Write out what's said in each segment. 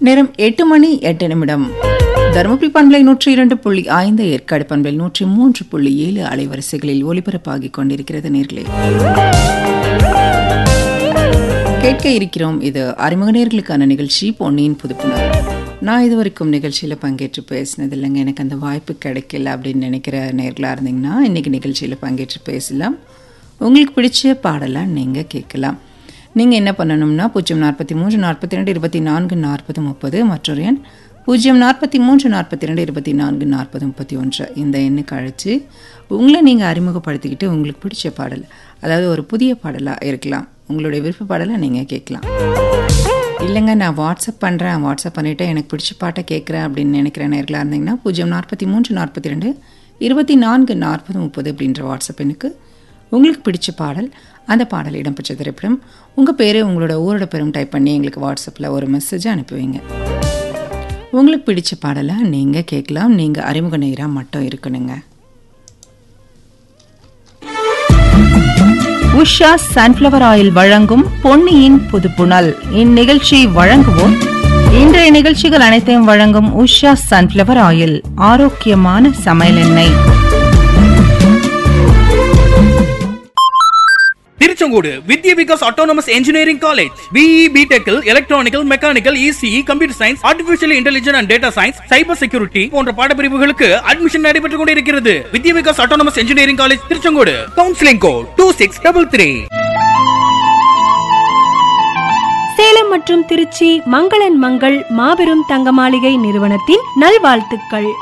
நேரம் எட்டு மணி எட்டு நிமிடம் தருமபுரி பண்பலை நூற்றி இரண்டு புள்ளி ஐந்து ஏற்காடு பண்பலை நூற்றி மூன்று புள்ளி ஏழு அலைவரிசைகளில் ஒலிபரப்பாகிக் கொண்டிருக்கிறது நேர்களே கேட்க இருக்கிறோம் இது அறிமுக நேர்களுக்கான நிகழ்ச்சி பொன்னியின் புதுப்புணர் நான் இது வரைக்கும் நிகழ்ச்சியில் பங்கேற்று பேசினது இல்லைங்க எனக்கு அந்த வாய்ப்பு கிடைக்கல அப்படின்னு நினைக்கிற நேர்களாக இருந்தீங்கன்னா இன்றைக்கி நிகழ்ச்சியில் பங்கேற்று பேசலாம் உங்களுக்கு பிடிச்ச பாடலாம் நீங்கள் கேட்கலாம் நீங்கள் என்ன பண்ணணும்னா பூஜ்ஜியம் நாற்பத்தி மூன்று நாற்பத்தி ரெண்டு இருபத்தி நான்கு நாற்பது முப்பது மற்றொரு எண் பூஜ்ஜியம் நாற்பத்தி மூன்று நாற்பத்தி ரெண்டு இருபத்தி நான்கு நாற்பது முப்பத்தி ஒன்று இந்த எண்ணுக்கு அழைச்சி உங்களை நீங்கள் அறிமுகப்படுத்திக்கிட்டு உங்களுக்கு பிடிச்ச பாடல் அதாவது ஒரு புதிய பாடலாக இருக்கலாம் உங்களுடைய விருப்ப பாடலை நீங்கள் கேட்கலாம் இல்லைங்க நான் வாட்ஸ்அப் பண்ணுறேன் வாட்ஸ்அப் பண்ணிவிட்டு எனக்கு பிடிச்ச பாட்டை கேட்குறேன் அப்படின்னு நினைக்கிற நேர்களாக இருந்தீங்கன்னா பூஜ்ஜியம் நாற்பத்தி மூன்று நாற்பத்தி ரெண்டு இருபத்தி நான்கு நாற்பது முப்பது அப்படின்ற வாட்ஸ்அப் எண்ணுக்கு உங்களுக்கு பிடிச்ச பாடல் அந்த பாடல் இடம்பெற்ற திரைப்படம் உங்கள் பேர் உங்களோட ஊரோட பேரும் டைப் பண்ணி எங்களுக்கு வாட்ஸ்அப்பில் ஒரு மெசேஜை அனுப்புவீங்க உங்களுக்கு பிடிச்ச பாடலை நீங்கள் கேட்கலாம் நீங்கள் அறிமுக நேராக மட்டும் இருக்கணுங்க உஷா சன்ஃப்ளவர் ஆயில் வழங்கும் பொன்னியின் புதுப்புணல் இந்நிகழ்ச்சி வழங்குவோம் இன்றைய நிகழ்ச்சிகள் அனைத்தையும் வழங்கும் உஷா சன்ஃப்ளவர் ஆயில் ஆரோக்கியமான சமையல் எண்ணெய் Tiruchengode Vidya Vikas autonomous engineering college BE பிடெக்கில் electrical mechanical ECE computer science artificial intelligence and data science cyber security போன்ற பாடப்பிரிவுகளுக்கு அட்மிஷன் நடைபெற்றுக் கொண்டிருக்கிறது Vidya Vikas autonomous engineering college Tiruchengode counselling code two six double three Salem மற்றும் திருச்சி மங்களன் மங்கள் மாபெரும் தங்க மாளிகை நிறுவனத்தின் நல்வாழ்த்துக்கள்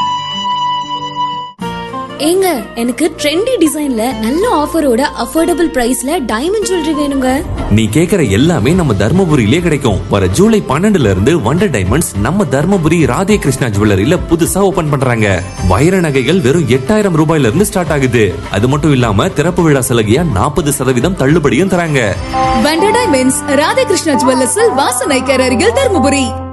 ஏங்க எனக்கு ட்ரெண்டி டிசைன்ல நல்ல ஆஃபரோட அஃபோர்டபுள் பிரைஸ்ல டைமண்ட் ஜுவல்லரி வேணுங்க நீ கேக்குற எல்லாமே நம்ம தர்மபுரியிலே கிடைக்கும் வர ஜூலை பன்னெண்டுல இருந்து வண்டர் டைமண்ட்ஸ் நம்ம தர்மபுரி ராதே கிருஷ்ணா ஜுவல்லரியில புதுசா ஓபன் பண்றாங்க வைர நகைகள் வெறும் எட்டாயிரம் ரூபாயில இருந்து ஸ்டார்ட் ஆகுது அது மட்டும் இல்லாம திறப்பு விழா சலுகையா நாற்பது சதவீதம் தள்ளுபடியும் தராங்க வண்டர் டைமண்ட்ஸ் ராதாகிருஷ்ணா ஜுவல்லர்ஸில் வாசனைக்கர் அருகில் தருமபுரி